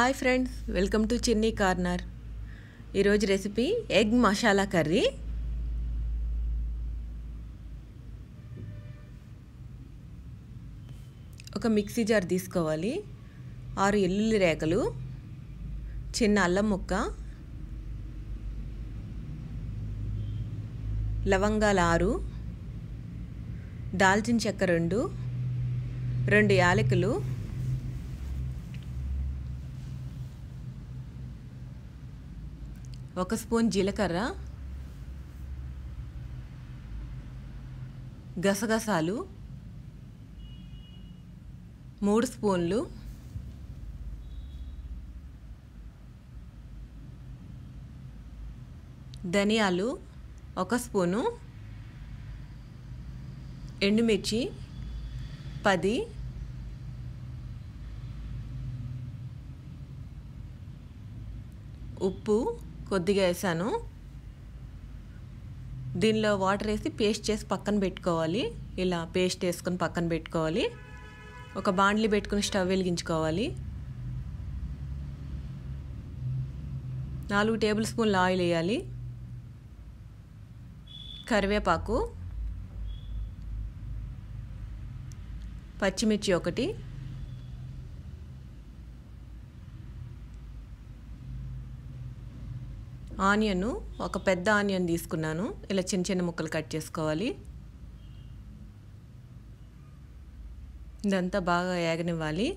hi friends welcome to Chinni corner ఈరోజు recipe egg masala curry ఒక mixie jar తీసుకోవాలి ఆరు ఎల్లుల్లి రేకలు చిన్న అల్లం ముక్క లవంగాలు ఆరు దాల్చిన చెక్క రెండు రెండు యాలకులు ఒక స్పూన్ జీలకర్ర గసగసాలు మూడు స్పూన్లు ధనియాలు ఒక స్పూను ఎండుమిర్చి పది ఉప్పు కొద్దిగా వేసాను దీనిలో వాటర్ వేసి పేస్ట్ చేసి పక్కన పెట్టుకోవాలి ఇలా పేస్ట్ వేసుకొని పక్కన పెట్టుకోవాలి ఒక బాండ్లీ పెట్టుకుని స్టవ్ వెలిగించుకోవాలి నాలుగు టేబుల్ స్పూన్ల ఆయిల్ వేయాలి కరివేపాకు పచ్చిమిర్చి ఒకటి ఆనియన్ ఒక పెద్ద ఆనియన్ తీసుకున్నాను ఇలా చిన్న చిన్న ముక్కలు కట్ చేసుకోవాలి ఇదంతా బాగా ఏగనివ్వాలి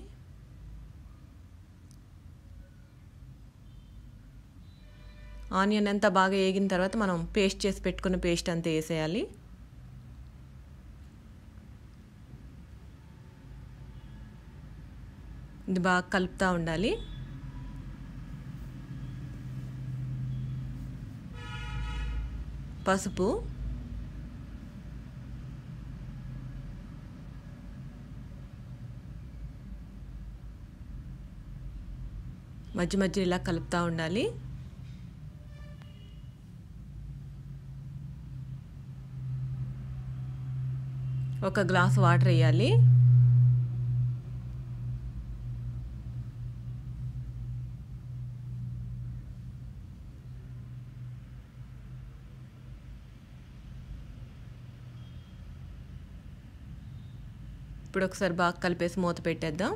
ఆనియన్ అంతా బాగా ఏగిన తర్వాత మనం పేస్ట్ చేసి పెట్టుకున్న పేస్ట్ అంతా వేసేయాలి ఇది బాగా కలుపుతూ ఉండాలి పసుపు మధ్య మధ్య ఇలా కలుపుతూ ఉండాలి ఒక గ్లాస్ వాటర్ వేయాలి ఇప్పుడు ఒకసారి బాగా కలిపేసి మూత పెట్టేద్దాం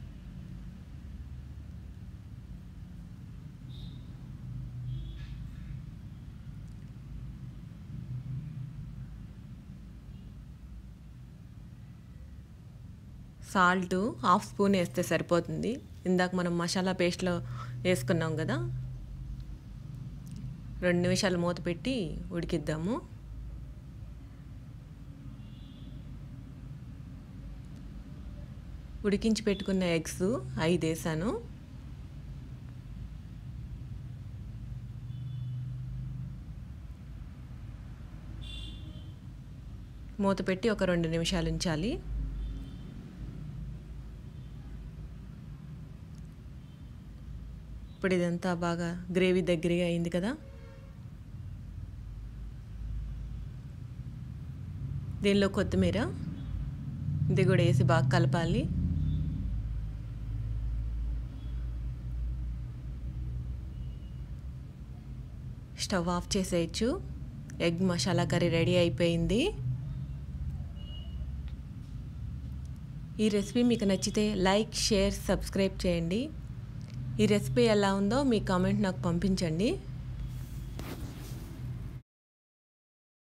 సాల్ట్ హాఫ్ స్పూన్ వేస్తే సరిపోతుంది ఇందాక మనం మసాలా పేస్ట్లో వేసుకున్నాం కదా రెండు నిమిషాలు మూత పెట్టి ఉడికిద్దాము ఉడికించి పెట్టుకున్న ఎగ్స్ ఐదు వేసాను మూత పెట్టి ఒక రెండు నిమిషాలు ఉంచాలి ఇప్పుడు ఇదంతా బాగా గ్రేవీ దగ్గరగా అయింది కదా దీనిలో కొత్తిమీర ఇది కూడా వేసి బాగా కలపాలి స్టవ్ ఆఫ్ చేసేయచ్చు ఎగ్ మసాలా కర్రీ రెడీ అయిపోయింది ఈ రెసిపీ మీకు నచ్చితే లైక్ షేర్ సబ్స్క్రైబ్ చేయండి ఈ రెసిపీ ఎలా ఉందో మీ కామెంట్ నాకు పంపించండి